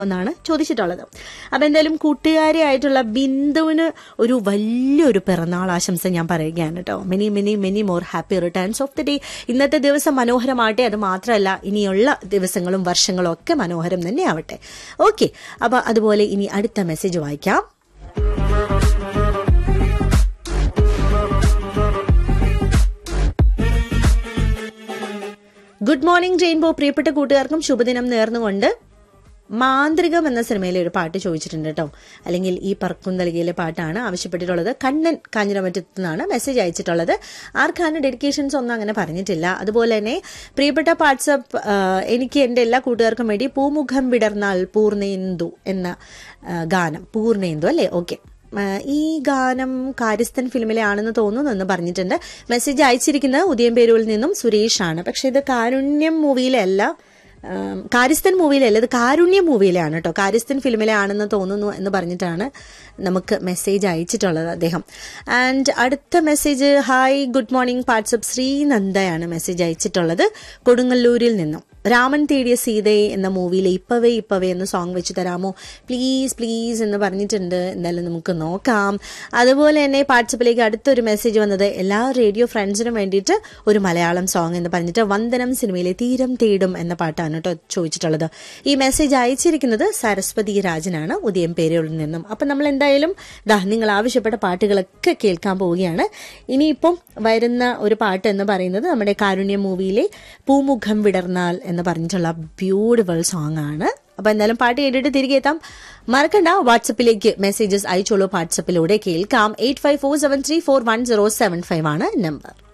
എന്നാണ് ചോദിച്ചിട്ടുള്ളത് അപ്പൊ എന്തായാലും കൂട്ടുകാരിയായിട്ടുള്ള ബിന്ദുവിന് ഒരു വലിയൊരു പിറന്നാൾ ആശംസ ഞാൻ പറയുകയാണ് കേട്ടോ many many many more happy returns of the day ഇന്നത്തെ ദിവസം മനോഹരമാകട്ടെ അത് മാത്രമല്ല ഇനിയുള്ള ദിവസങ്ങളും വർഷങ്ങളും ഒക്കെ മനോഹരം തന്നെ ആവട്ടെ ഓക്കെ അപ്പൊ അതുപോലെ ഇനി അടുത്ത മെസ്സേജ് വായിക്കാം ഗുഡ് മോർണിംഗ് റെയിൻബോ പ്രിയപ്പെട്ട കൂട്ടുകാർക്കും ശുഭദിനം നേർന്നുകൊണ്ട് മാന്ത്രികം എന്ന സിനിമയിലെ ഒരു പാട്ട് ചോദിച്ചിട്ടുണ്ട് കേട്ടോ അല്ലെങ്കിൽ ഈ പറക്കുന്തലികയിലെ പാട്ടാണ് ആവശ്യപ്പെട്ടിട്ടുള്ളത് കണ്ണൻ കാഞ്ഞിരമറ്റത്ത് നിന്നാണ് മെസ്സേജ് അയച്ചിട്ടുള്ളത് ആർക്കാണ് ഡെഡിക്കേഷൻസ് ഒന്നും അങ്ങനെ പറഞ്ഞിട്ടില്ല അതുപോലെ തന്നെ പ്രിയപ്പെട്ട വാട്സപ്പ് എനിക്ക് എൻ്റെ എല്ലാ കൂട്ടുകാർക്കും വേണ്ടി പൂമുഖം വിടർന്നാൽ പൂർണ്ണേന്ദു എന്ന ആ, ഗാനം പൂർണ്ണേന്ദു അല്ലേ ഓക്കെ ഈ ഗാനം കാര്യസ്ഥൻ ഫിലിമിലെ ആണെന്ന് തോന്നുന്നു എന്ന് പറഞ്ഞിട്ടുണ്ട് മെസ്സേജ് അയച്ചിരിക്കുന്നത് ഉദയംപേരൂരിൽ നിന്നും സുരേഷ് ആണ് പക്ഷെ ഇത് കാരുണ്യം മൂവിയിലല്ല ആം, കാര്യസ്ഥൻ മൂവിയിലല്ല ഇത് കാരുണ്യ മൂവിയിലാണ് കേട്ടോ കാര്യസ്ഥൻ ഫിലിമിലെ ആണെന്ന് തോന്നുന്നു എന്ന് പറഞ്ഞിട്ടാണ് നമുക്ക് മെസ്സേജ് അയച്ചിട്ടുള്ളത് അദ്ദേഹം ആൻഡ് അടുത്ത message hi good morning WhatsApp ശ്രീനന്ദയാണ് മെസ്സേജ് അയച്ചിട്ടുള്ളത് കൊടുങ്ങല്ലൂരിൽ നിന്നും രാമൻ തേടിയ സീതയെ എന്ന മൂവിയിലെ ഇപ്പവേ ഇപ്പവേ എന്ന സോങ് വെച്ച് തരാമോ പ്ലീസ് പ്ലീസ് എന്ന് പറഞ്ഞിട്ടുണ്ട് എന്തായാലും നമുക്ക് നോക്കാം അതുപോലെ തന്നെ വാട്സപ്പിലേക്ക് അടുത്തൊരു മെസ്സേജ് വന്നത് എല്ലാ റേഡിയോ ഫ്രണ്ട്സിനും വേണ്ടിയിട്ട് ഒരു മലയാളം സോങ് എന്ന് പറഞ്ഞിട്ട് വന്ദനം സിനിമയിലെ തീരം തേടും എന്ന പാട്ടാണ് കേട്ടോ ചോദിച്ചിട്ടുള്ളത് ഈ മെസ്സേജ് അയച്ചിരിക്കുന്നത് സരസ്വതി രാജനാണ് ഉദയം പേരുകളിൽ നിന്നും അപ്പം നമ്മൾ എന്തായാലും ദാ നിങ്ങൾ ആവശ്യപ്പെട്ട പാട്ടുകളൊക്കെ കേൾക്കാൻ പോവുകയാണ് ഇനിയിപ്പം വരുന്ന ഒരു പാട്ട് എന്ന് പറയുന്നത് നമ്മുടെ കാരുണ്യ മൂവിയിലെ പൂമുഖം വിടർന്നാൽ എന്ന് പറഞ്ഞിട്ടുള്ള ബ്യൂട്ടിഫുൾ സോങ് ആണ് അപ്പൊ എന്തായാലും പാട്ട് കേട്ടിട്ട് തിരികെ എത്താം മറക്കണ്ട വാട്സപ്പിലേക്ക് മെസ്സേജസ് അയച്ചോളൂ വാട്സപ്പിലൂടെ കേൾക്കാം eight five four seven three four one zero seven five ആണ് നമ്പർ